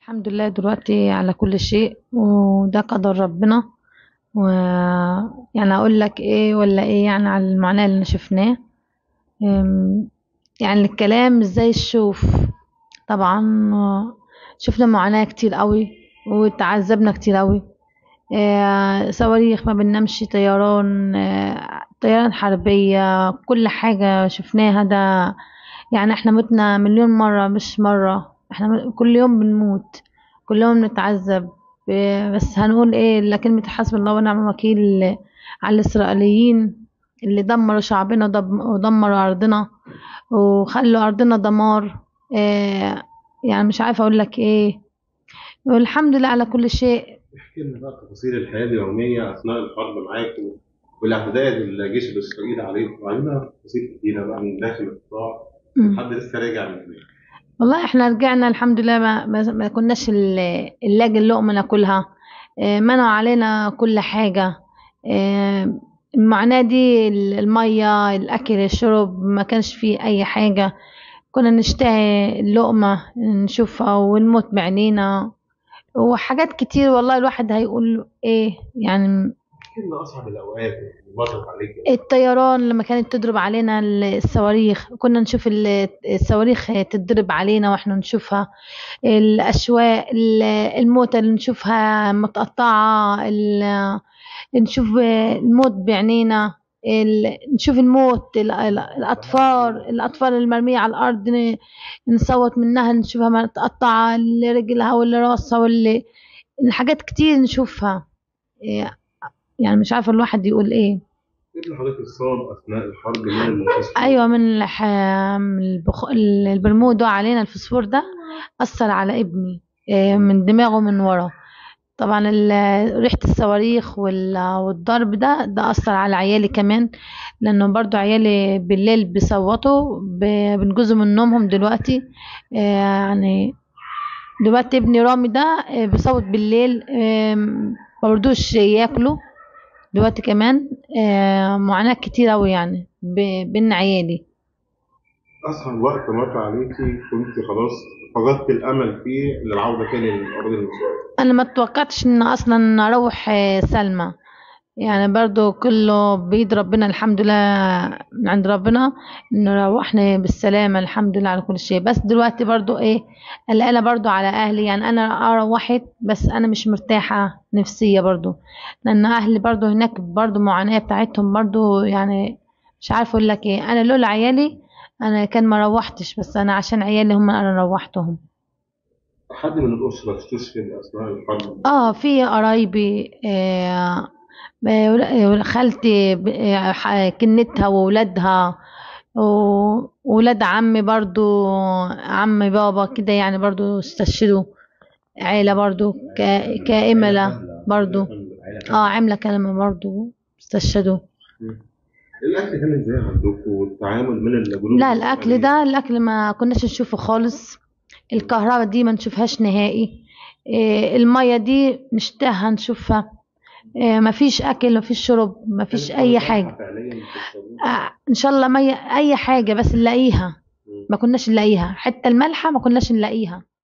الحمد لله دلوقتي على كل شيء وده قدر ربنا و يعني اقول لك ايه ولا ايه يعني على المعاناة اللي شفناه أم، يعني الكلام مش زي الشوف طبعا آه، شفنا معاناة كتير قوي وتعذبنا كتير قوي آه، صواريخ ما بننامش طيران آه، طيران حربية كل حاجة شفناها ده يعني احنا متنا مليون مرة مش مرة احنا م- كل يوم بنموت كل يوم نتعذب آه، بس هنقول ايه الا كلمة حسبي الله ونعم الوكيل على الإسرائيليين اللي دمروا شعبنا ودم- ودمروا أرضنا وخلوا أرضنا دمار آه، يعني مش عارفة أقول لك ايه والحمد لله على كل شيء احكي لنا بقى تفاصيل الحياه اليوميه اثناء الحرب معاكم والاعتداء اللي الجيش الاسرائيلي عليكم وعايزين نعرف تفاصيل كتيره بقى من داخل القطاع مم. حد لسه راجع من هناك والله احنا رجعنا الحمد لله ما, ما, ما كناش ال- نلاقي اللقمة ناكلها اه، منعوا علينا كل حاجة اه، المعاناة دي ال- المية الأكل الشرب ما كانش فيه أي حاجة كنا نشتهي اللقمة نشوفها ونموت بعينينا وحاجات كتير والله الواحد هيقول ايه يعني احكي لنا اصعب الاوقات اللي مرت عليك الطيران لما كانت تضرب علينا الصواريخ كنا نشوف ال- الصواريخ تضرب علينا واحنا نشوفها الأشواق ال- الموتى اللي نشوفها متقطعة ال- نشوف الموت بعينينا ال- نشوف الموت ال- ال- الأطفال الأطفال المرمية على الأرض ن- نصوت منها نشوفها متقطعة اللي رجلها واللي راسها واللي حاجات كتير نشوفها إيه، يعني مش عارفة الواحد يقول ايه ابن حضرتك اتصاب اثناء الحرب من المستشفى ايوه من الح... من البخ... البرمود ده علينا الفسفور ده اثر على ابني إيه، من دماغه من ورا طبعا ال- ريحة الصواريخ وال... والضرب ده ده اثر على عيالي كمان لانه برضو عيالي بالليل بيصوتوا ب... بنجزوا من نومهم دلوقتي إيه، يعني دلوقتي ابني رامي ده إيه، بيصوت بالليل إيه، ما برضوش ياكلوا دلوقتي كمان إيه، معاناة كتير أوي يعني ب... بين عيالي اصعب وقت مر عليكي كنت خلاص فقدت الامل فيه للعوده تاني للارض المصريه انا ما توقعتش ان اصلا اروح آه، سلمى يعني برضو كله بيد ربنا الحمد لله من عند ربنا انه روحنا بالسلامة الحمد لله على كل شيء بس دلوقتي برضو ايه قلقانة برضو على اهلي يعني انا روحت بس انا مش مرتاحة نفسية برضو لان اهلي برضو هناك برضو معاناة بتاعتهم برضو يعني مش عارفة اقول لك ايه انا لولا عيالي انا كان ما روحتش بس انا عشان عيالي هم انا روحتهم حد من الاسره استشهد اثناء الحرب اه في قرايبي آه آه، خالتي ب- آه، ح- كنتها وولادها و- وولاد عمي برضو عم بابا كده يعني برضو استشهدوا عيلة برضو كا- كاملة برضو اه عاملة كلمة برضو استشهدوا الاكل كان ازاي عندكم والتعامل من الجنود لا الاكل ده الاكل ما كناش نشوفه خالص الكهرباء دي ما نشوفهاش نهائي إيه، المية دي نشتهى نشوفها إيه، مفيش اكل مفيش شرب مفيش اي حاجة فعليا بتشربوه؟ آه، ان شاء الله مية اي حاجة بس نلاقيها ما كناش نلاقيها حتى الملحة ما كناش نلاقيها